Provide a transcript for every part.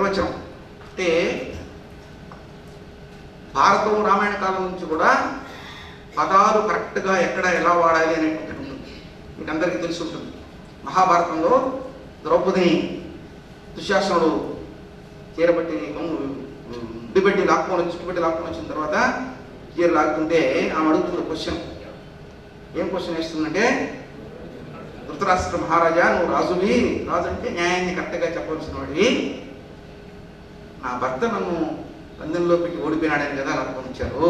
నిర్వచనం అంటే భారతం రామాయణ కాలం నుంచి కూడా పదాలు కరెక్ట్గా ఎక్కడ ఎలా వాడాలి అనేటువంటిది ఉంటుంది మీకు అందరికీ తెలిసి ఉంటుంది మహాభారతంలో ద్రౌపదిని దుశ్శాసనుడు చీరబట్టి ఉడిపెట్టి లాక్కొని వచ్చి చుట్టుపెట్టి లాక్కొని వచ్చిన తర్వాత చీర లాక్కుంటే ఆమె అడుగుతున్న క్వశ్చన్ ఏం క్వశ్చన్ వేస్తుందంటే ధృతరాష్ట్ర మహారాజా నువ్వు రాజువి రాజు అంటే న్యాయాన్ని కరెక్ట్గా చెప్పవలసిన వాడివి నా భర్త నన్ను పందెంలో పెట్టి ఓడిపోయినాడని కదా అలా పంపించారు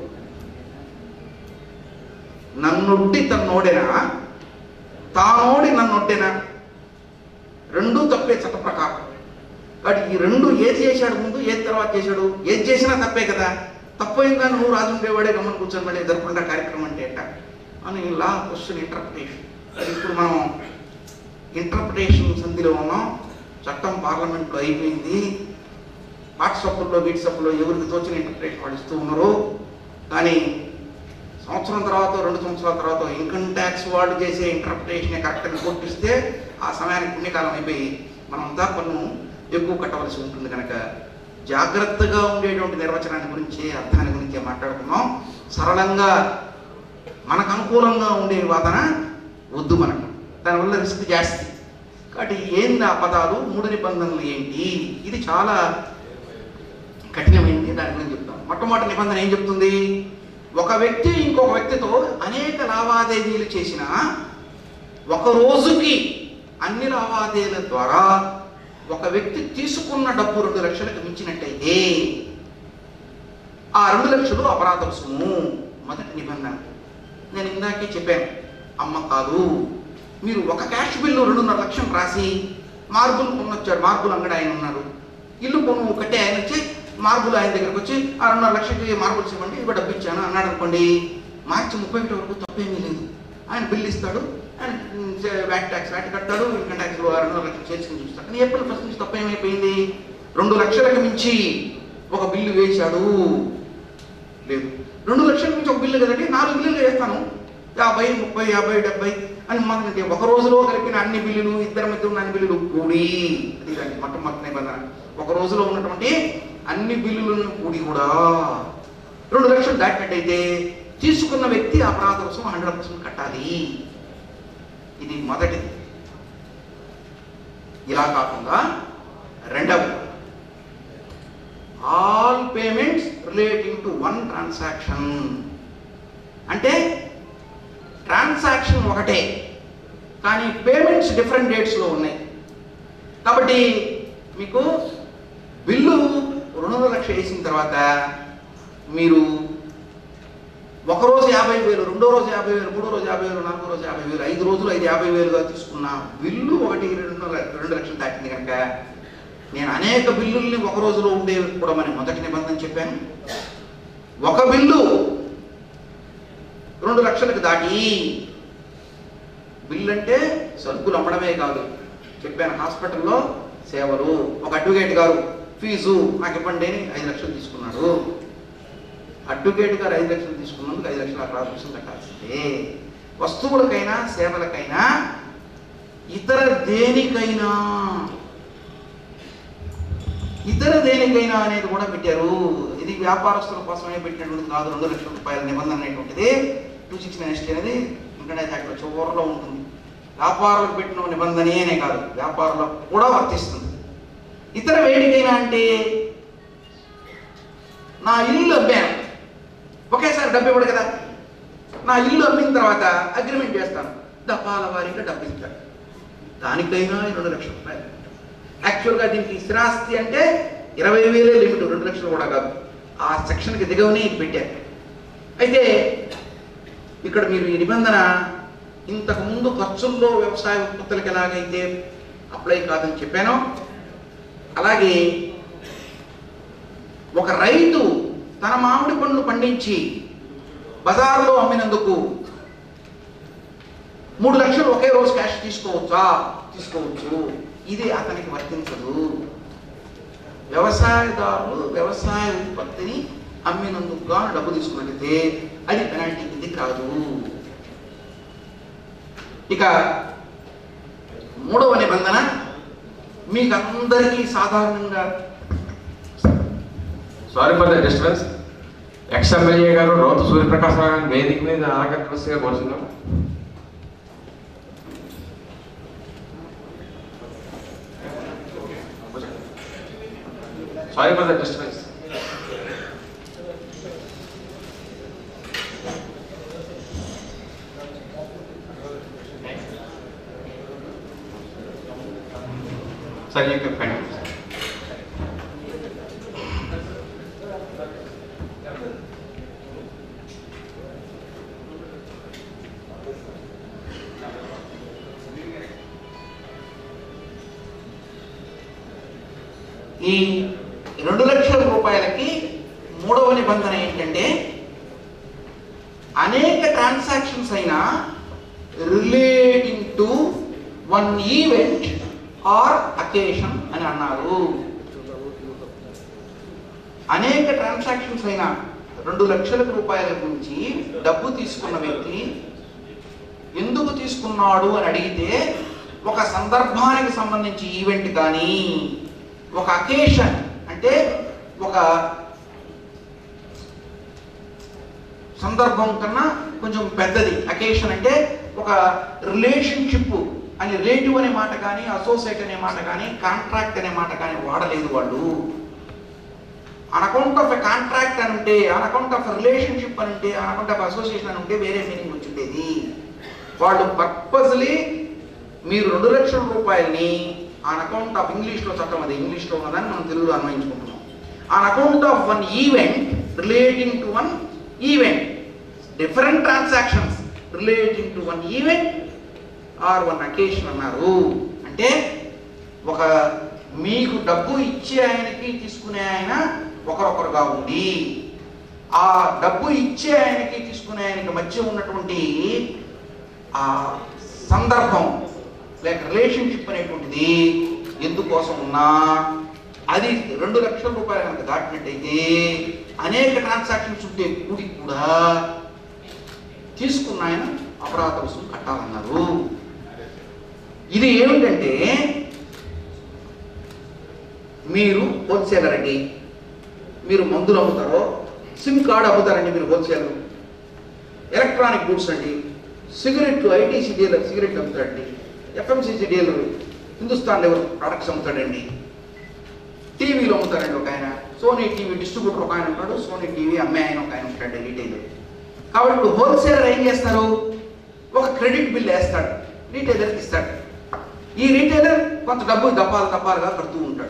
నన్నుట్టి తన్నోడేనా తానోడి నన్నొడ్డేనా రెండూ తప్పే చట్ట ప్రకారం కాబట్టి ఈ రెండు ఏది చేశాడు ముందు ఏది తర్వాత చేశాడు ఏది చేసినా తప్పే కదా తప్పైందా నువ్వు రాజు ఉండేవాడే గమ్మని కూర్చొని మళ్ళీ జరపకుండా కార్యక్రమం అంటే ఎట్ట అని లా క్వశ్చన్ ఇంటర్ప్రిటేషన్ ఇప్పుడు మనం ఇంటర్ప్రిటేషన్ సంధిలో ఉన్నాం చట్టం పార్లమెంట్లో అయిపోయింది వాట్సాప్లో వీట్సాప్లో ఎవరికి తోచిన ఇంటర్ప్రిటేషన్ వాళ్ళు ఇస్తూ ఉన్నారు కానీ సంవత్సరం తర్వాత రెండు సంవత్సరాల తర్వాత ఇన్కమ్ ట్యాక్స్ వాళ్ళు చేసే ఇంటర్ప్రిటేషన్ కరెక్ట్గా కొట్టిస్తే ఆ సమయానికి పుణ్యకాలం అయిపోయి మనంతా పన్ను ఎక్కువ కట్టవలసి ఉంటుంది కనుక జాగ్రత్తగా ఉండేటువంటి నిర్వచనాన్ని గురించి అర్థాన్ని గురించి మాట్లాడుకున్నాం సరళంగా మనకు అనుకూలంగా ఉండే వాదన వద్దు మనకు దానివల్ల రిస్క్ జాస్తి కాబట్టి ఏంది ఆ పదాలు మూడు నిబంధనలు ఏంటి ఇది చాలా కఠినమైనది దాని గురించి చెప్తాం మొట్టమొదటి నిబంధన ఏం చెప్తుంది ఒక వ్యక్తి ఇంకొక వ్యక్తితో అనేక లావాదేవీలు చేసిన ఒక రోజుకి అన్ని లావాదేవీల ద్వారా ఒక వ్యక్తి తీసుకున్న డబ్బు రెండు లక్షలకు మించినట్టయితే ఆ రెండు లక్షలు అపరాధ రుసుము మొదటి నిబంధన నేను ఇందాకే చెప్పాను అమ్మ కాదు మీరు ఒక క్యాష్ బిల్లు రెండున్నర లక్షలు రాసి మార్బుల్ కొనొచ్చాడు మార్బుల్ అంగడి ఆయన ఉన్నారు ఇల్లు కొను కట్టే ఆయన వచ్చి మార్బుల్ ఆయన దగ్గరకు వచ్చి ఆ రెండున్నర లక్షలకి మార్బుల్స్ ఇవ్వండి ఇవ్వ డబ్బు ఇచ్చాను అన్నాడు అనుకోండి మార్చి ముప్పై ఒకటి వరకు తప్పేమీ లేదు ఆయన బిల్లు ఇస్తాడు ఆయన వ్యాట్ ట్యాక్స్ వ్యాట్ కట్టాడు ఇన్కమ్ ట్యాక్స్ రెండున్నర లక్షలు చేర్చుకుని చూస్తాడు కానీ ఏప్రిల్ ఫస్ట్ నుంచి తప్పేమైపోయింది రెండు లక్షలకు మించి ఒక బిల్లు వేశాడు లేదు రెండు లక్షల నుంచి ఒక బిల్లు కదండి నాలుగు బిల్లులు వేస్తాను యాభై ముప్పై యాభై డెబ్బై అని మనకి ఒక రోజులో కలిపిన అన్ని బిల్లులు ఇద్దరు మధ్య ఉన్న అన్ని బిల్లులు కూడి అది దానికి మొట్టమొదటి నిబంధన ఒక రోజులో ఉన్నటువంటి అన్ని బిల్లులను కూడి కూడా రెండు లక్షలు దాటినట్టయితే తీసుకున్న వ్యక్తి అపరాధ కోసం హండ్రెడ్ పర్సెంట్ కట్టాలి ఇది మొదటిది ఇలా కాకుండా రెండవది all payments relating to one transaction అంటే ట్రాన్సాక్షన్ ఒకటే కానీ పేమెంట్స్ డిఫరెంట్ డేట్స్లో ఉన్నాయి కాబట్టి మీకు బిల్లు రెండు లక్ష వేసిన తర్వాత మీరు ఒక రోజు యాభై వేలు రెండో రోజు యాభై వేలు మూడో రోజు యాభై వేలు నాలుగో రోజు యాభై వేలు ఐదు రోజులు ఐదు యాభై వేలుగా తీసుకున్న బిల్లు ఒకటి రెండు ల- రెండు లక్షలు దాటింది కనుక నేను అనేక బిల్లుల్ని ఒక రోజులో ఉండే కూడా మన మొదటి నిబంధన చెప్పాను ఒక బిల్లు రెండు లక్షలకు దాటి బిల్లు అంటే సరుకులు అమ్మడమే కాదు చెప్పాను హాస్పిటల్లో సేవలు ఒక అడ్వకేట్ గారు ఫీజు నాకు ఇవ్వండి అని ఐదు లక్షలు తీసుకున్నాడు అడ్వకేట్ గారు ఐదు లక్షలు తీసుకున్నందుకు ఐదు లక్షల అరవై లక్షలు కట్టాల్సిందే వస్తువులకైనా సేవలకైనా ఇతర దేనికైనా ఇతర దేనికైనా అనేది కూడా పెట్టారు ఇది వ్యాపారస్తుల కోసమే పెట్టినటువంటి కాదు రెండు లక్షల రూపాయల నిబంధన అనేటువంటిది టూ సిక్స్ నైన్ అనేది ఇంటర్నెట్ యాక్ట్లో చివరిలో ఉంటుంది వ్యాపారులకు పెట్టిన నిబంధనే అనే కాదు వ్యాపారులకు కూడా వర్తిస్తుంది ఇతర వేడికైనా అంటే నా ఇల్లు అమ్మాను ఒకేసారి డబ్బు ఇవ్వడు కదా నా ఇల్లు అమ్మిన తర్వాత అగ్రిమెంట్ చేస్తాను డబ్బాల వారీగా డబ్బు ఇస్తాను దానికైనా ఈ రెండు లక్షల రూపాయలు యాక్చువల్గా దీనికి స్థిరాస్తి అంటే ఇరవై వేలే లిమిట్ రెండు లక్షలు కూడా కాదు ఆ సెక్షన్కి దిగవని ఇది పెట్టారు అయితే ఇక్కడ మీరు ఈ నిబంధన ఇంతకు ముందు ఖర్చుల్లో వ్యవసాయ ఉత్పత్తులకు ఎలాగైతే అప్లై కాదని చెప్పానో అలాగే ఒక రైతు తన మామిడి పండ్లు పండించి బజార్లో అమ్మినందుకు మూడు లక్షలు ఒకే రోజు క్యాష్ తీసుకోవచ్చా తీసుకోవచ్చు ఇది అతనికి వర్తించదు వ్యవసాయదారులు వ్యవసాయ ఉత్పత్తిని అమ్మినందుకు గాను డబ్బు తీసుకున్నట్లయితే అది పెనాల్టీ ఇది కాదు ఇక మూడవ నిబంధన మీకు అందరికీ సాధారణంగా sorry for the disturbance ex MLA గారు రోత సూర్యప్రకాశ్ రావు గారిని వేదిక మీద ఆలకట్వలసిగా కోరుతున్నాం sorry for the disturbance sir you can continue ఈ రెండు లక్షల రూపాయలకి మూడవ నిబంధన ఏంటంటే అనేక ట్రాన్సాక్షన్స్ అయినా relating to one event or occasion అని అన్నారు అనేక ట్రాన్సాక్షన్స్ అయినా రెండు లక్షల రూపాయల గురించి డబ్బు తీసుకున్న వ్యక్తి ఎందుకు తీసుకున్నాడు అని అడిగితే ఒక సందర్భానికి సంబంధించి ఈవెంట్ కానీ ఒక అకేషన్ అంటే ఒక సందర్భం కన్నా కొంచెం పెద్దది అకేషన్ అంటే ఒక రిలేషన్షిప్ అని రిలేటివ్ అనే మాట కానీ అసోసియేట్ అనే మాట కానీ కాంట్రాక్ట్ అనే మాట కానీ వాడలేదు వాళ్ళు on account of a contract అని ఉంటే అన్ అకౌంట్ ఆఫ్ రిలేషన్షిప్ అని ఉంటే అన్ అకౌంట్ ఆఫ్ అసోసియేషన్ అని ఉంటే వేరే మీనింగ్ వచ్చిండేది వాళ్ళు పర్పస్లీ మీరు రెండు లక్షల రూపాయలని ఆన్ అకౌంట్ ఆఫ్ ఇంగ్లీష్లో చట్టం అది ఇంగ్లీష్లో ఉన్నదని మనం తెలుగులో అన్వయించుకుంటున్నాం on account of one event relating to one event different transactions relating to one event or one occasion అన్నారు అంటే ఒక మీకు డబ్బు ఇచ్చే ఆయనకి తీసుకునే ఆయన ఒకరొకరుగా ఉండి ఆ డబ్బు ఇచ్చే ఆయనకి తీసుకునే ఆయనకి మధ్య ఉన్నటువంటి ఆ సందర్భం లేక రిలేషన్షిప్ అనేటువంటిది ఎందుకోసం ఉన్నా అది రెండు లక్షల రూపాయలు కనుక దాటినట్టయితే అనేక ట్రాన్సాక్షన్స్ ఉంటే కూడి కూడా తీసుకున్న ఆయన అపరాధ రుసుము కట్టాలన్నారు ఇది ఏమిటంటే మీరు హోల్సేలర్ అండి మీరు మందులు అమ్ముతారో సిమ్ కార్డ్ అమ్ముతారండి మీరు హోల్సేలర్ ఎలక్ట్రానిక్ గూడ్స్ అండి సిగరెట్లు ఐటీసీ డీలర్ సిగరెట్లు అమ్ముతాడండి FMCC dealer Hindustan Lever products అమ్ముతాడండి టీవీలో అమ్ముతారండి ఒక ఆయన సోనీ టీవీ డిస్ట్రిబ్యూటర్ ఒక ఆయన ఉంటాడు సోనీ టీవీ అమ్మే ఆయన ఒక ఆయన ఉంటాడు రీటైలర్ కాబట్టి ఇప్పుడు హోల్సేలర్ ఏం చేస్తారు ఒక క్రెడిట్ బిల్ వేస్తాడు రీటైలర్కి ఇస్తాడు ఈ రీటైలర్ కొంత డబ్బు దప్పాలు దప్పాలుగా కడుతూ ఉంటాడు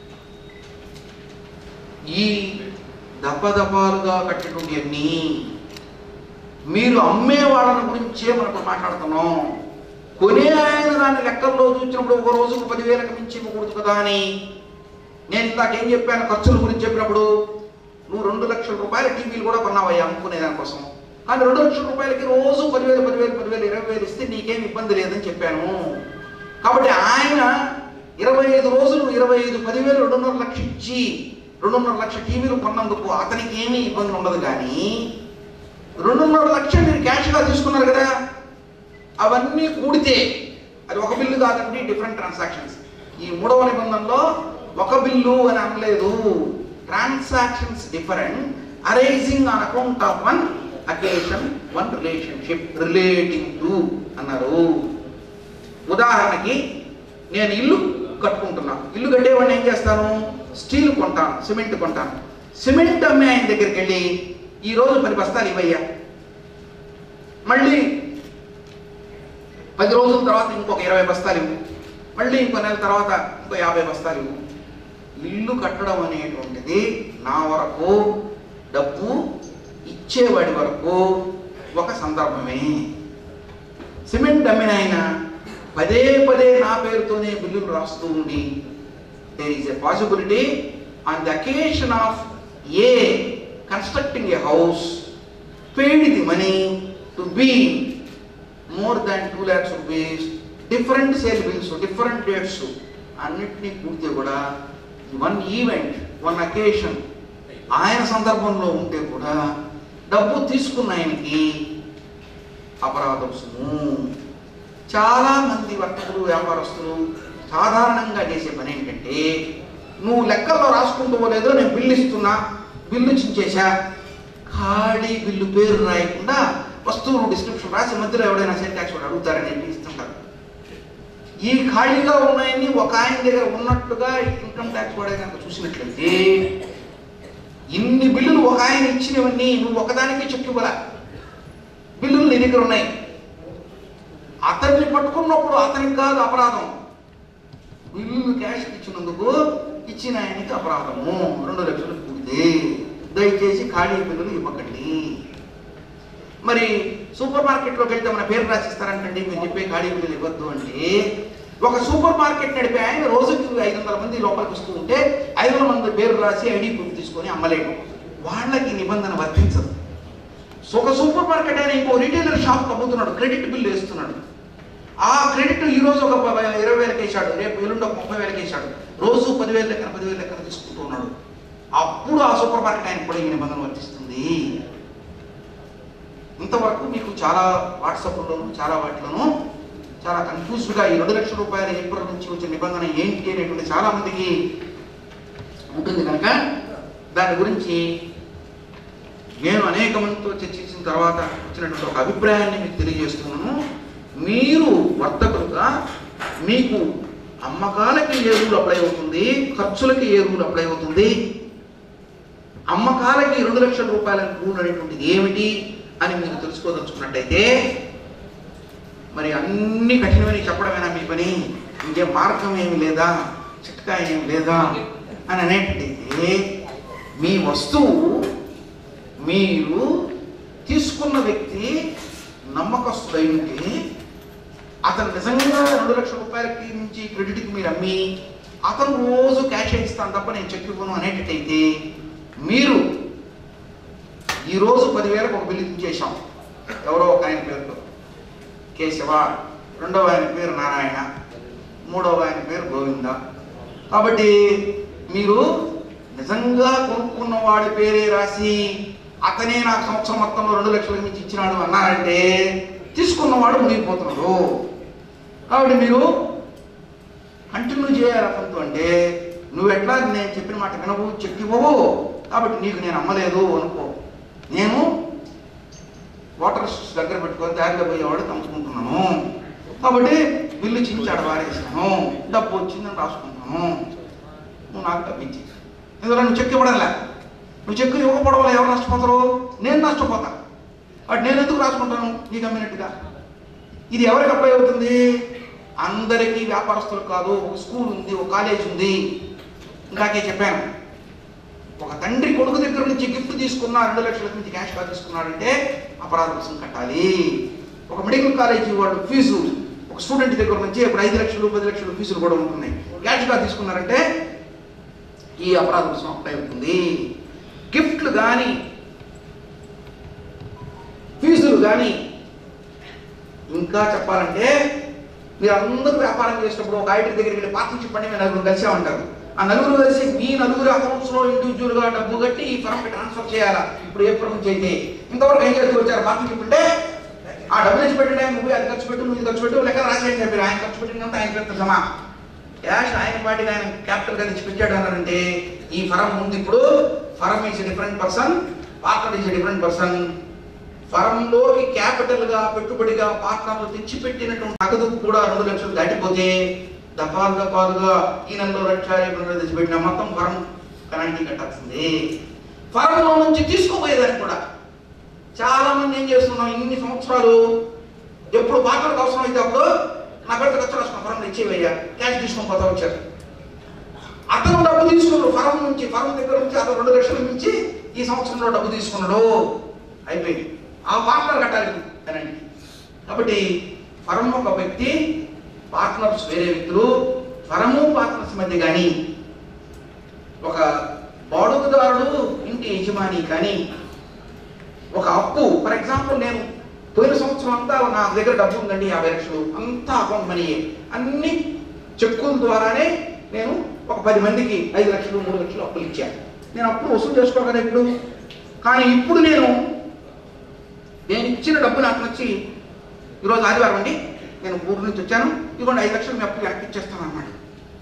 ఈ దప్ప దప్పాలుగా కట్టేటువంటి అన్ని మీరు అమ్మే వాళ్ళని గురించే మనకు మాట్లాడుతున్నాం కొనే ఆయన దాన్ని లెక్కల్లో చూసినప్పుడు ఒక రోజుకు పదివేలకు మించి ఇవ్వకూడదు కదా అని నేను ఇందాక ఏం చెప్పాను ఖర్చుల గురించి చెప్పినప్పుడు నువ్వు రెండు లక్షల రూపాయల టీవీలు కూడా కొన్నావయ్యా అమ్ముకునే దానికోసం కానీ రెండు లక్షల రూపాయలకి రోజు పదివేలు పదివేలు పదివేలు ఇరవై వేలు ఇస్తే నీకేం ఇబ్బంది లేదని చెప్పాను కాబట్టి ఆయన ఇరవై ఐదు రోజులు ఇరవై ఐదు పదివేలు రెండున్నర లక్ష ఇచ్చి రెండున్నర లక్ష టీవీలు కొన్నందుకు అతనికి ఏమీ ఇబ్బంది ఉండదు కానీ రెండున్నర లక్షలు మీరు క్యాష్గా తీసుకున్నారు కదా అవన్నీ కూడితే అది ఒక బిల్లు కాదండి డిఫరెంట్ ట్రాన్సాక్షన్స్ ఈ మూడవ నిబంధనలో ఒక బిల్లు అని అనలేదు transactions different arising on account of one occasion one relationship relating to అన్నారు ఉదాహరణకి నేను ఇల్లు కట్టుకుంటున్నా ఇల్లు కట్టేవాడిని ఏం చేస్తాను స్టీల్ కొంటాను సిమెంట్ కొంటాను సిమెంట్ అమ్మే ఆయన దగ్గరికి వెళ్ళి ఈ రోజు పది బస్తాలు ఇవ్వయ్యా మళ్ళీ పది రోజుల తర్వాత ఇంకొక ఇరవై బస్తాలు ఇవ్వు మళ్ళీ ఇంకో నెల తర్వాత ఇంకో యాభై బస్తాలు ఇవ్వు ఇల్లు కట్టడం అనేటువంటిది నా వరకు డబ్బు ఇచ్చేవాడి వరకు ఒక సందర్భమే సిమెంట్ అమ్మిన ఆయన పదే పదే నా పేరుతోనే బిల్లులు రాస్తూ ఉండి there is a possibility on the occasion of a constructing a house paid the money to be more than two lakhs rupees different sale bills different dates అన్నిటినీ పూర్తి కూడా వన్ ఈవెంట్ వన్ అకేషన్ ఆయన సందర్భంలో ఉంటే కూడా డబ్బు తీసుకున్న ఆయనకి అపరాధ రుసుము చాలా మంది వర్తకులు వ్యాపారస్తులు సాధారణంగా చేసే పని ఏంటంటే నువ్వు లెక్కల్లో రాసుకుంటూ లేదో నేను బిల్లు ఇస్తున్నా బిల్లు చించేశా ఖాళీ బిల్లు పేరు రాయకుండా వస్తువులు డిస్క్రిప్షన్ రాసి మధ్యలో ఎవడైనా సెల్ ట్యాక్స్ వాడు అడుగుతారని చెప్పి ఇస్తుంటారు ఈ ఖాళీగా ఉన్నాయని ఒక ఆయన దగ్గర ఉన్నట్టుగా ఇన్కమ్ ట్యాక్స్ వాడే కనుక చూసినట్లయితే ఇన్ని బిల్లులు ఒక ఆయన ఇచ్చినవన్నీ నువ్వు ఒకదానికి చెక్కుబల బిల్లులు నీ దగ్గర ఉన్నాయి అతన్ని పట్టుకున్నప్పుడు అతనికి కాదు అపరాధం బిల్లులు క్యాష్ ఇచ్చినందుకు ఇచ్చిన ఆయనకి అపరాధము రెండు లక్షలు కూడితే దయచేసి ఖాళీ బిల్లులు ఇవ్వకండి మరి సూపర్ మార్కెట్లోకి వెళ్తే మన పేరు రాసిస్తారంటండి మీరు చెప్పే ఖాళీ బిల్లులు ఇవ్వద్దు అంటే ఒక సూపర్ మార్కెట్ నడిపే ఆయన రోజుకి ఐదు వందల మంది లోపలికి వస్తూ ఉంటే ఐదు వందల మంది పేరు రాసి ఐడి ప్రూఫ్ తీసుకొని అమ్మలేడు వాళ్ళకి నిబంధన వర్తించదు సో ఒక సూపర్ మార్కెట్ అయినా ఇంకో రిటైలర్ షాప్ అమ్ముతున్నాడు క్రెడిట్ బిల్లు వేస్తున్నాడు ఆ క్రెడిట్ ఈ రోజు ఒక ప- ఇరవై వేలకి వేసాడు రేపు ఎల్లుండి ఒక ముప్పై వేలకి వేసాడు రోజు పదివేల లెక్కన పదివేల లెక్కన తీసుకుంటూ ఉన్నాడు అప్పుడు ఆ సూపర్ మార్కెట్ ఆయన కూడా ఈ నిబంధన వర్తిస్తుంది ఇంతవరకు మీకు చాలా వాట్సాప్లోను చాలా వాటిలోనూ చాలా కన్ఫ్యూజ్డ్గా ఈ రెండు లక్షల రూపాయల ఏప్రిల్ నుంచి వచ్చే నిబంధన ఏంటి అనేటువంటి చాలా మందికి ఉంటుంది కనుక దాని గురించి నేను అనేక మందితో చర్చించిన తర్వాత వచ్చినటువంటి ఒక అభిప్రాయాన్ని మీకు తెలియజేస్తున్నాను మీరు వర్తకులుగా మీకు అమ్మకాలకి ఏ రూల్ అప్లై అవుతుంది ఖర్చులకి ఏ రూల్ అప్లై అవుతుంది అమ్మకాలకి రెండు లక్షల రూపాయల రూల్ అనేటువంటిది ఏమిటి అని మీరు తెలుసుకోదలుచుకున్నట్టయితే మరి అన్ని కఠినమైన చెప్పడమేనా మీ పని ఇంకే మార్గం ఏమి లేదా చిట్కా ఏమి లేదా అని అనేటట్టయితే మీ వస్తువు మీరు తీసుకున్న వ్యక్తి నమ్మకస్తుడై ఉంటే అతను నిజంగా రెండు లక్షల రూపాయలకి నుంచి క్రెడిట్కి మీరు అమ్మి అతను రోజు క్యాష్ ఇస్తాను తప్ప నేను చెక్ ఇవ్వను అనేటట్టయితే మీరు ఈరోజు పదివేలకు ఒక బిల్లు ఇచ్చేసాం ఎవరో ఒక ఆయన పేరుతో కేశవ రెండవ ఆయన పేరు నారాయణ మూడవ ఆయన పేరు గోవింద కాబట్టి మీరు నిజంగా కొనుక్కున్న వాడి పేరే రాసి అతనే నాకు సంవత్సరం మొత్తంలో రెండు లక్షల మించి ఇచ్చినాడు అన్నారంటే తీసుకున్నవాడు మునిగిపోతున్నాడు కాబట్టి మీరు కంటిన్యూ చేయాలి అతనితో అంటే నువ్వు ఎట్లా నేను చెప్పిన మాట వినవు చెక్ ఇవ్వవు కాబట్టి నీకు నేను అమ్మలేదు అనుకో నేను వాటర్ దగ్గర పెట్టుకొని దారిలో పోయేవాడు తమ్ముకుంటున్నాను కాబట్టి బిల్లు చించాడు వారేసాను డబ్బు వచ్చిందని రాసుకుంటాను నువ్వు నాకు డబ్బు ఇచ్చి ఎందుకంటే నువ్వు చెక్ ఇవ్వడంలే నువ్వు చెక్ ఇవ్వకపోవడం వల్ల ఎవరు నష్టపోతారు నేను నష్టపోతా కాబట్టి నేను ఎందుకు రాసుకుంటాను నీకు అమ్మినట్టుగా ఇది ఎవరికి అప్లై అవుతుంది అందరికీ వ్యాపారస్తులు కాదు ఒక స్కూల్ ఉంది ఒక కాలేజ్ ఉంది ఇందాకే చెప్పాను ఒక తండ్రి కొడుకు దగ్గర నుంచి గిఫ్ట్ తీసుకున్నా రెండు లక్షల నుంచి క్యాష్ గా తీసుకున్నాడంటే అపరాధ రుసుము కట్టాలి ఒక మెడికల్ కాలేజీ వాళ్ళు ఫీజు ఒక స్టూడెంట్ దగ్గర నుంచి ఇప్పుడు ఐదు లక్షలు పది లక్షలు ఫీజులు కూడా ఉంటున్నాయి క్యాష్ గా తీసుకున్నారంటే ఈ అపరాధ రుసుము అప్లై అవుతుంది గిఫ్ట్లు కానీ ఫీజులు కానీ ఇంకా చెప్పాలంటే మీరు అందరూ వ్యాపారం చేసినప్పుడు ఒక ఐటీ దగ్గరికి వెళ్ళి పార్ట్నర్షిప్ అంటే మీరు నలుగురు కలిసే ఉంటారు ఆ నలుగురు కలిసి మీ నలుగురు అకౌంట్స్ లో ఇండివిజువల్ గా డబ్బు కట్టి ఈ ఫర్మ్ కి ట్రాన్స్ఫర్ చేయాలా ఇప్పుడు ఏ ఫర్మ్ చేయండి ఇంతవరకు ఏం చేస్తూ వచ్చారు పార్ట్నర్షిప్ అంటే ఆ డబ్బులు ఇచ్చి పెట్టండి నువ్వు అది ఖర్చు పెట్టు నువ్వు ఇది ఖర్చు పెట్టు లెక్క రాసేయండి చెప్పారు ఆయన ఖర్చు పెట్టినంత ఆయన పెద్ద జమా క్యాష్ ఆయన పాటికి ఆయన క్యాపిటల్ గా తెచ్చి పెట్టాడు అన్నారంటే ఈ ఫరం ఉంది ఇప్పుడు firm is different person partner is different person ఫరంలోకి క్యాపిటల్ గా పెట్టుబడిగా పార్ట్నర్లు తెచ్చిపెట్టినటువంటి నగదు కూడా రెండు లక్షలు దాటిపోతే దఫాలు దఫాలుగా ఈ నెలలో లక్ష రేపు నెలలో తెచ్చిపెట్టిన మొత్తం ఫరం పెనాల్టీ కట్టాల్సిందే ఫరంలో నుంచి తీసుకోపోయేదాన్ని కూడా చాలా మంది ఏం చేస్తున్నాం ఇన్ని సంవత్సరాలు ఎప్పుడు పార్ట్నర్కి అవసరం అయితే అప్పుడు నా పెద్ద ఖర్చు రాసుకున్న ఫరం ఇచ్చేవయ్యా క్యాష్ తీసుకొని పోతా వచ్చారు అతను డబ్బు తీసుకున్నాడు ఫరం నుంచి ఫరం దగ్గర నుంచి అతను రెండు లక్షల నుంచి ఈ సంవత్సరంలో డబ్బు తీసుకున్నాడు అయిపోయింది ఆ పార్ట్నర్ కట్టాలి అనండి కాబట్టి ఫరం ఒక వ్యక్తి పార్ట్నర్స్ వేరే వ్యక్తులు ఫరము పార్ట్నర్స్ మధ్య కానీ ఒక బాడుగుదారుడు ఇంటి యజమాని కానీ ఒక అప్పు ఫర్ ఎగ్జాంపుల్ నేను పోయిన సంవత్సరం అంతా నా దగ్గర డబ్బు ఉందండి యాభై లక్షలు అంతా అకౌంట్ మనీ అన్ని చెక్కుల ద్వారానే నేను ఒక పది మందికి ఐదు లక్షలు మూడు లక్షలు అప్పులు ఇచ్చాను నేను అప్పులు వసూలు చేసుకోగలను ఇప్పుడు కానీ ఇప్పుడు నేను నేను ఇచ్చిన డబ్బు నాకు వచ్చి ఈరోజు ఆదివారం అండి నేను ఊరు నుంచి వచ్చాను ఇదిగోండి ఐదు లక్షలు మీ అప్పు వెనక్కి ఇచ్చేస్తాను అన్నమాట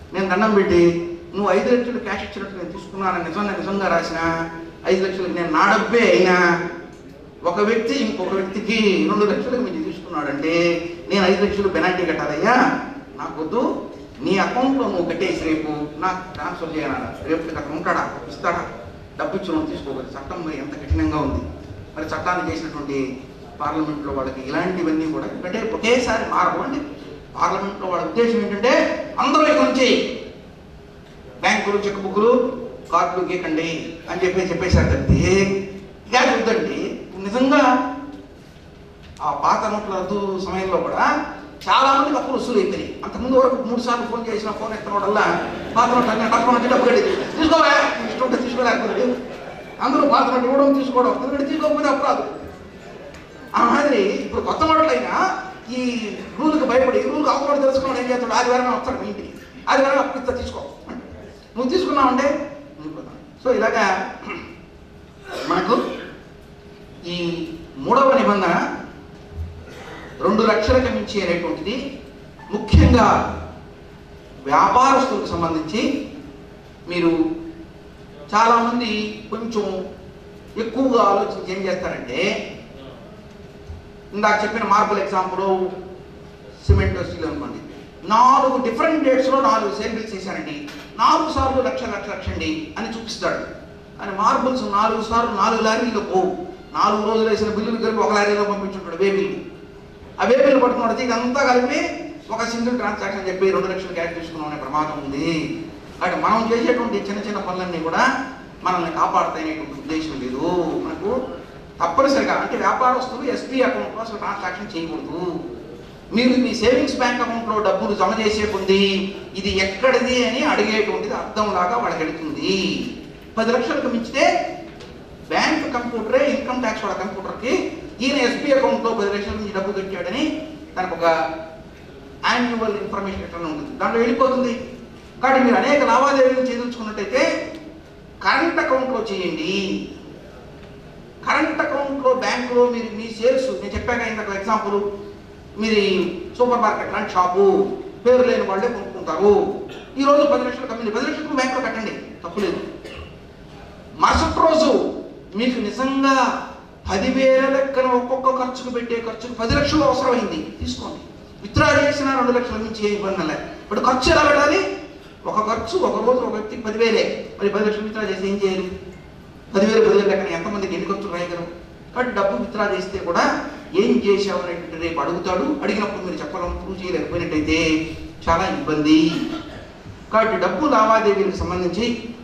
నేను దండం పెట్టి నువ్వు ఐదు లక్షలు క్యాష్ ఇచ్చినట్టు నేను తీసుకున్నాను నిజంగా నిజంగా రాసిన ఐదు లక్షలకు నేను నా డబ్బే అయినా ఒక వ్యక్తి ఇంకొక వ్యక్తికి రెండు లక్షలకు మించి తీసుకున్నాడంటే నేను ఐదు లక్షలు పెనాల్టీ కట్టాలయ్యా నాకొద్దు నీ అకౌంట్లో నువ్వు కట్టేసి రేపు నాకు ట్రాన్స్ఫర్ చేయాలా రేపు నీకు అక్కడ ఉంటాడా ఇస్తాడా డబ్బు ఇచ్చి నువ్వు తీసుకోవాలి చట్టం మరి ఎంత కఠినంగా ఉంది మరి చట్టాన్ని చేసినటువంటి పార్లమెంట్లో వాళ్ళకి ఇలాంటివన్నీ కూడా ఎందుకంటే ఒకేసారి మారవు అండి పార్లమెంట్లో వాళ్ళ ఉద్దేశం ఏంటంటే అందరూ ఇక్కడ నుంచి బ్యాంకులు చెక్ బుక్లు కార్డులు గీకండి అని చెప్పి చెప్పేశారు తప్పితే ఇక చూద్దండి నిజంగా ఆ పాత నోట్ల రద్దు సమయంలో కూడా చాలా మందికి అప్పులు వసూలు అయిపోయి అంతకుముందు వరకు మూడు సార్లు ఫోన్ చేసిన ఫోన్ ఎత్తనోడల్లా పాత నోట్లు అన్ని డబ్బు నుంచి డబ్బు కట్టి తీసుకోవా ఇష్టం ఉంటే తీసుకోలేకపోతే అందరూ పాత నోట్లు ఇవ్వడం తీసుకోవడం ఎందుకంటే తీసుకోకపోతే అప్పుడు రాదు ఆ మాదిరి ఇప్పుడు కొత్త మోడలైనా ఈ రూల్కి భయపడి రూల్కి అవసరం తెలుసుకున్నాడు ఏం చేస్తాడు ఆదివారం వస్తాడు మీ ఇంటికి ఆదివారం అప్పు ఇస్తా తీసుకో నువ్వు తీసుకున్నావు అంటే సో ఇలాగా మనకు ఈ మూడవ నిబంధన రెండు లక్షలకు మించి అనేటువంటిది ముఖ్యంగా వ్యాపారస్తులకు సంబంధించి మీరు చాలామంది కొంచెం ఎక్కువగా ఆలోచించి ఏం చేస్తారంటే ఇందాక చెప్పిన మార్బుల్ ఎగ్జాంపుల్ సిమెంట్ స్టీల్ అనుకోండి నాలుగు డిఫరెంట్ డేట్స్లో నాలుగు సేల్ బిల్స్ చేశానండి నాలుగు సార్లు లక్ష లక్ష లక్ష అండి అని చూపిస్తాడు అని మార్బుల్స్ నాలుగు సార్లు నాలుగు లారీల్లో పోవు నాలుగు రోజులు వేసిన బిల్లులు కలిపి ఒక లారీలో పంపించుంటాడు వే బిల్లు ఆ వే బిల్లు పట్టుకున్నది ఇదంతా కలిపి ఒక సింగిల్ ట్రాన్సాక్షన్ చెప్పి రెండు లక్షలు క్యాష్ తీసుకున్నాం అనే ప్రమాదం ఉంది కాబట్టి మనం చేసేటువంటి చిన్న చిన్న పనులన్నీ కూడా మనల్ని కాపాడుతాయనేటువంటి ఉద్దేశం లేదు మనకు తప్పనిసరిగా అంటే వ్యాపారస్తులు ఎస్పీ అకౌంట్లో అసలు ట్రాన్సాక్షన్ చేయకూడదు మీరు మీ సేవింగ్స్ బ్యాంక్ అకౌంట్లో డబ్బులు జమ చేసే ఉంది ఇది ఎక్కడిది అని అడిగేటువంటిది అర్థంలాగా వాళ్ళకి వెళుతుంది పది లక్షలకు మించితే బ్యాంక్ కంప్యూటరే ఇన్కమ్ ట్యాక్స్ వాళ్ళ కంప్యూటర్కి ఈయన ఎస్బీ అకౌంట్లో పది లక్షల నుంచి డబ్బు కట్టాడని దానికి ఒక యాన్యువల్ ఇన్ఫర్మేషన్ ఎట్లా ఉంటుంది దాంట్లో వెళ్ళిపోతుంది కాబట్టి మీరు అనేక లావాదేవీలు చేయదలుచుకున్నట్టయితే కరెంట్ అకౌంట్లో చేయండి కరెంట్ అకౌంట్లో బ్యాంకులో మీరు మీ షేర్స్ నేను చెప్పాక ఇందాక ఎగ్జాంపుల్ మీరు సూపర్ మార్కెట్ లాంటి షాపు పేరు లేని వాళ్ళే కొనుక్కుంటారు ఈ రోజు పది లక్షలు కమ్మింది పది లక్షలు బ్యాంకులో కట్టండి తప్పులేదు మరుసటి రోజు మీకు నిజంగా పదివేల లెక్కన ఒక్కొక్క ఖర్చుకు పెట్టే ఖర్చుకు పది లక్షలు అవసరమైంది తీసుకోండి విత్డ్రా చేసిన రెండు లక్షల నుంచి ఏ ఇబ్బంది లే ఇప్పుడు ఖర్చు ఎలా పెట్టాలి ఒక ఖర్చు ఒక రోజు ఒక వ్యక్తికి పదివేలే మరి పది లక్షలు విత్డ్రా చేసి ఏం చేయాలి పదివేలు పదివేలు లెక్కన ఎంతమందికి ఎన్ని ఖర్చులు రాయగలరు కాబట్టి డబ్బు విత్డ్రా చేస్తే కూడా ఏం చేశావు అనేటువంటి రేపు అడుగుతాడు అడిగినప్పుడు మీరు చెప్పడం ప్రూవ్ చేయలేకపోయినట్టయితే చాలా ఇబ్బంది కాబట్టి డబ్బు లావాదేవీలకు సంబంధించి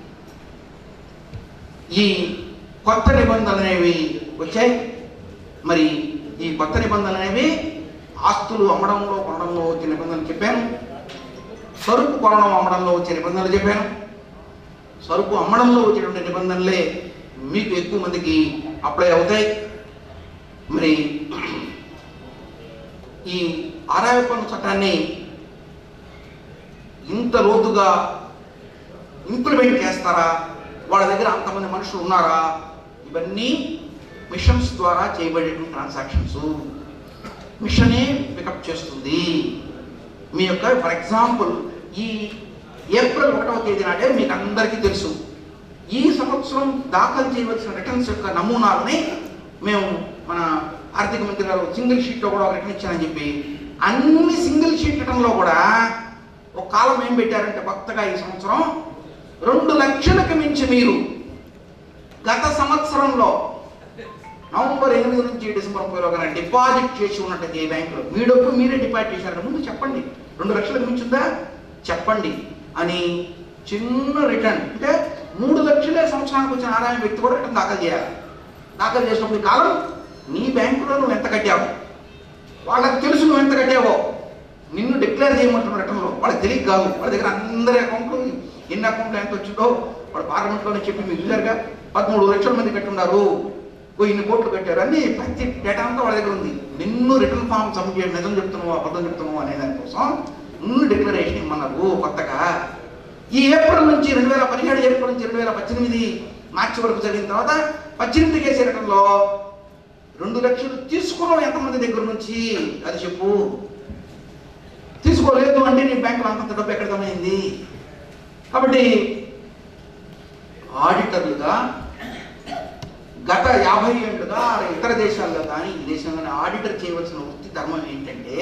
ఈ కొత్త నిబంధనలు అనేవి వచ్చాయి మరి ఈ కొత్త నిబంధనలు అనేవి ఆస్తులు అమ్మడంలో కొనడంలో వచ్చే నిబంధనలు చెప్పాను సరుకు కొనడం అమ్మడంలో వచ్చే నిబంధనలు చెప్పాను సరుకు అమ్మడంలో వచ్చేటువంటి నిబంధనలే మీకు ఎక్కువ మందికి అప్లై అవుతాయి మరి ఈ ఆదాయ పన్ను చట్టాన్ని ఇంత లోతుగా ఇంప్లిమెంట్ చేస్తారా వాళ్ళ దగ్గర అంతమంది మనుషులు ఉన్నారా ఇవన్నీ మిషన్స్ ద్వారా చేయబడేటువంటి ట్రాన్సాక్షన్స్ మిషనే పికప్ చేస్తుంది మీ యొక్క ఫర్ ఎగ్జాంపుల్ ఈ ఏప్రిల్ ఒకటవ తేదీ నాటే మీకు అందరికీ తెలుసు ఈ సంవత్సరం దాఖలు చేయవలసిన రిటర్న్స్ యొక్క నమూనాలని మేము మన ఆర్థిక మంత్రి గారు సింగిల్ షీట్లో కూడా ఒక రిటర్న్ ఇచ్చారని చెప్పి అన్ని సింగిల్ షీట్ రిటర్న్లో కూడా ఒక కాలం ఏం పెట్టారంటే కొత్తగా ఈ సంవత్సరం రెండు లక్షలకు మించి మీరు గత సంవత్సరంలో నవంబర్ ఎనిమిది నుంచి డిసెంబర్ ముప్పై లోగా డిపాజిట్ చేసి ఉన్నట్టు ఏ బ్యాంకులో మీ డబ్బు మీరే డిపాజిట్ చేశారు ముందు చెప్పండి రెండు లక్షలకు మించి ఉందా చెప్పండి అని చిన్న రిటర్న్ అంటే మూడు లక్షలే సంవత్సరానికి వచ్చిన ఆదాయం వ్యక్తి కూడా రిటర్న్ దాఖలు చేయాలి దాఖలు చేసినప్పుడు ఈ కాలం నీ బ్యాంకులో నువ్వు ఎంత కట్టావు వాళ్ళకి తెలుసు నువ్వు ఎంత కట్టావో నిన్ను డిక్లేర్ చేయమంటున్న రిటర్న్లో వాళ్ళకి తెలియక కాదు వాళ్ళ దగ్గర అందరి అకౌంట్లు ఎన్ని అకౌంట్లు ఎంత వచ్చిందో వాళ్ళు పార్లమెంట్లోనే చెప్పి మీరు చూసారుగా పదమూడు లక్షల మంది కట్టున్నారు ఓ ఇన్ని కోట్లు కట్టారు అన్ని ప్రతి డేటా అంతా వాళ్ళ దగ్గర ఉంది నిన్ను రిటర్న్ ఫామ్ సబ్మిట్ చేయడం నిజం చెప్తున్నావు అబద్ధం చెప్తున్నావు అనే దానికోసం నిన్ను డిక్లరేషన్ ఇమ్మన్నారు కొత్తగా ఈ ఏప్రిల్ నుంచి రెండు వేల పదిహేడు ఏప్రిల్ నుంచి రెండు వేల పద్దెనిమిది మార్చి వరకు జరిగిన తర్వాత పద్దెనిమిది కేసు రిటర్న్లో రెండు లక్షలు తీసుకున్నావు ఎంతమంది దగ్గర నుంచి అది చెప్పు తీసుకోలేదు అంటే నీ బ్యాంకులో అంతంత డబ్బు ఎక్కడ జమైంది కాబట్టి ఆడిటర్లుగా గత యాభై ఏళ్ళుగా ఇతర దేశాల్లో కానీ ఈ దేశంలోనే ఆడిటర్ చేయవలసిన వృత్తి ధర్మం ఏంటంటే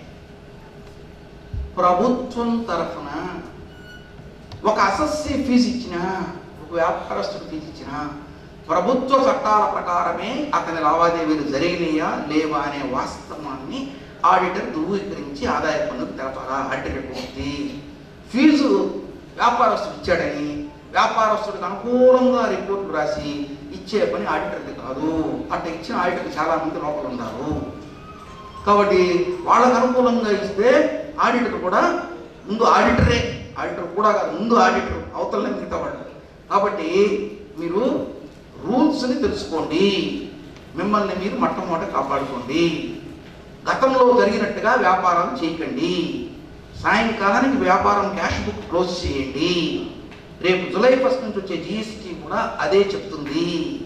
ప్రభుత్వం తరఫున ఒక అసస్య ఫీజు ఇచ్చిన ఒక వ్యాపారస్తుడు ఫీజు ఇచ్చిన ప్రభుత్వ చట్టాల ప్రకారమే అతని లావాదేవీలు జరిగినాయా లేవా అనే వాస్తవాన్ని ఆడిటర్ ధృవీకరించి ఆదాయ పన్నుకు తెలపాలా ఆడిటర్ యొక్క వృత్తి ఫీజు వ్యాపారస్తుడు ఇచ్చాడని వ్యాపారస్తుడికి అనుకూలంగా రిపోర్ట్లు రాసి ఇచ్చే పని ఆడిటర్ది కాదు అట్లా ఇచ్చిన ఆడిటర్కి చాలా మంది లోపల ఉన్నారు కాబట్టి వాళ్ళకు అనుకూలంగా ఇస్తే ఆడిటర్ కూడా ముందు ఆడిటరే ఆడిటర్ కూడా కాదు ముందు ఆడిటర్ అవతలనే మిగతా వాళ్ళు కాబట్టి మీరు రూల్స్ని తెలుసుకోండి మిమ్మల్ని మీరు మొట్టమొదట కాపాడుకోండి గతంలో జరిగినట్టుగా వ్యాపారం చేయకండి సాయంకాలానికి వ్యాపారం క్యాష్ బుక్ క్లోజ్ చేయండి రేపు జూలై ఫస్ట్ నుంచి వచ్చే జిఎస్టీ కూడా అదే చెప్తుంది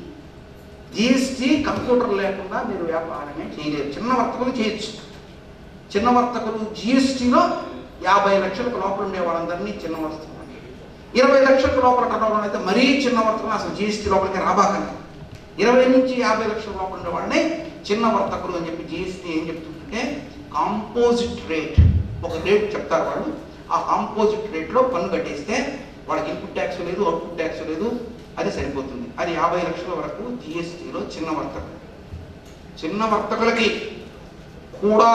జిఎస్టీ కంప్యూటర్ లేకుండా మీరు వ్యాపారమే చేయలేరు చిన్న వర్తకులు చేయొచ్చు చిన్న వర్తకులు జిఎస్టీలో యాభై లక్షలకు లోపల ఉండే వాళ్ళందరినీ చిన్న వర్తకులు ఇరవై లక్షలకు లోపల కట్టడం అయితే మరీ చిన్న వర్తకులు అసలు జిఎస్టీ లోపలికి రాబాకండి ఇరవై నుంచి యాభై లక్షల లోపల ఉండే వాళ్ళని చిన్న వర్తకులు అని చెప్పి జిఎస్టీ ఏం చెప్తుందంటే కాంపోజిట్ రేట్ ఒక రేట్ చెప్తారు వాళ్ళు ఆ కాంపోజిట్ రేట్లో పన్ను కట్టేస్తే వాళ్ళకి ఇన్పుట్ ట్యాక్స్ లేదు అవుట్పుట్ ట్యాక్స్ లేదు అది సరిపోతుంది అది యాభై లక్షల వరకు జిఎస్టీలో చిన్న వర్తకులు చిన్న వర్తకులకి కూడా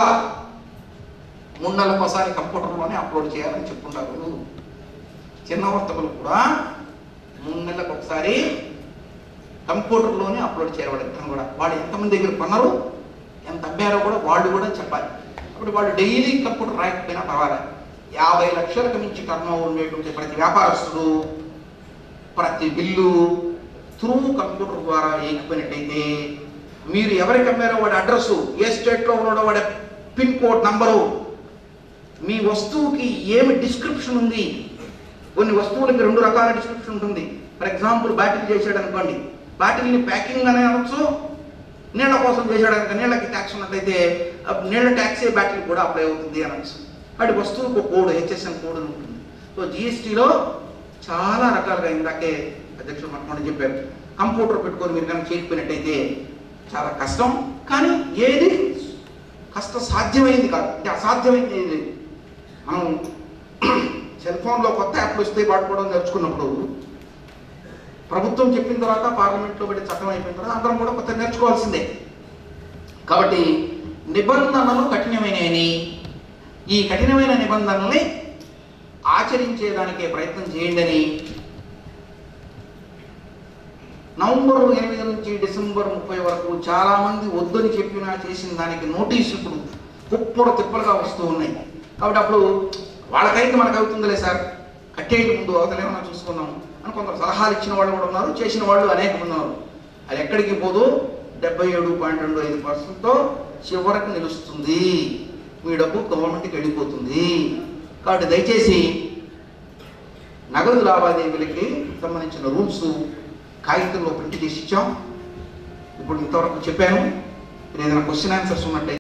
మూడు నెలలకు ఒకసారి కంప్యూటర్లోనే అప్లోడ్ చేయాలని చెప్పుకుంటారు చిన్న వర్తకులు కూడా మూడు నెలలకు ఒకసారి కంప్యూటర్లోనే అప్లోడ్ చేయాలి వాళ్ళ ఇద్దరం కూడా వాళ్ళు ఎంతమంది దగ్గర కొన్నారు ఎంత అమ్మారో కూడా వాళ్ళు కూడా చెప్పాలి అప్పుడు వాళ్ళు డైలీ కంప్యూటర్ రాయకపోయినా పర్వాలేదు యాభై లక్షలకు మించి టర్న్ ఉండేటువంటి ప్రతి వ్యాపారస్తుడు ప్రతి బిల్లు త్రూ కంప్యూటర్ ద్వారా ఏకిపోయినట్టయితే మీరు ఎవరికి అమ్మారో వాడి అడ్రస్ ఏ స్టేట్లో ఉన్నాడో వాడి పిన్ కోడ్ నంబరు మీ వస్తువుకి ఏమి డిస్క్రిప్షన్ ఉంది కొన్ని వస్తువులకి రెండు రకాల డిస్క్రిప్షన్ ఉంటుంది ఫర్ ఎగ్జాంపుల్ బ్యాటిల్ చేసాడు అనుకోండి బ్యాటిల్ని ప్యాకింగ్ అనే అనొచ్చు నీళ్ళ కోసం చేసాడు కనుక నీళ్ళకి ట్యాక్స్ ఉన్నట్లయితే ఆ నీళ్ళ ట్యాక్సే బ్యాటిల్ కూడా అప్లై అవుతుంది అనొచ్చు వాటి వస్తువుకు ఒక కోడ్ హెచ్ఎస్ఎన్ కోడ్ అని ఉంటుంది సో జిఎస్టీలో చాలా రకాలుగా ఇందాకే అధ్యక్షుడు మనకుండా చెప్పారు కంప్యూటర్ పెట్టుకొని మీరు కనుక చేయకపోయినట్టయితే చాలా కష్టం కానీ ఏది కష్ట సాధ్యమైంది కాదు అంటే అసాధ్యమైంది ఏది లేదు మనం సెల్ ఫోన్లో కొత్త యాప్లు వస్తే వాడుకోవడం నేర్చుకున్నప్పుడు ప్రభుత్వం చెప్పిన తర్వాత పార్లమెంట్లో పెట్టి చట్టం అయిపోయిన తర్వాత అందరం కూడా కొత్త నేర్చుకోవాల్సిందే కాబట్టి నిబంధనలు కఠినమైనవి ఈ కఠినమైన నిబంధనల్ని ఆచరించేదానికే ప్రయత్నం చేయండి అని నవంబర్ ఎనిమిది నుంచి డిసెంబర్ ముప్పై వరకు చాలా మంది వద్దని చెప్పినా చేసిన దానికి నోటీసులు ఇప్పుడు కుప్పలు తిప్పలుగా వస్తూ ఉన్నాయి కాబట్టి అప్పుడు వాళ్ళకైతే మనకు అవుతుందిలే సార్ కట్టేయండి ముందు అవతలేమన్నా చూసుకుందాం అని కొంత సలహాలు ఇచ్చిన వాళ్ళు కూడా ఉన్నారు చేసిన వాళ్ళు అనేక మంది ఉన్నారు అది ఎక్కడికి పోదు డెబ్బై ఏడు పాయింట్ రెండు ఐదు పర్సెంట్తో చివరకు నిలుస్తుంది మీ డబ్బు గవర్నమెంట్కి వెళ్ళిపోతుంది కాబట్టి దయచేసి నగదు లావాదేవీలకి సంబంధించిన రూల్స్ కాగితంలో ప్రింట్ చేసి ఇచ్చాం ఇప్పుడు ఇంతవరకు చెప్పాను మీరు ఏదైనా క్వశ్చన్ ఆన్సర్స్ ఉన్నట్టయితే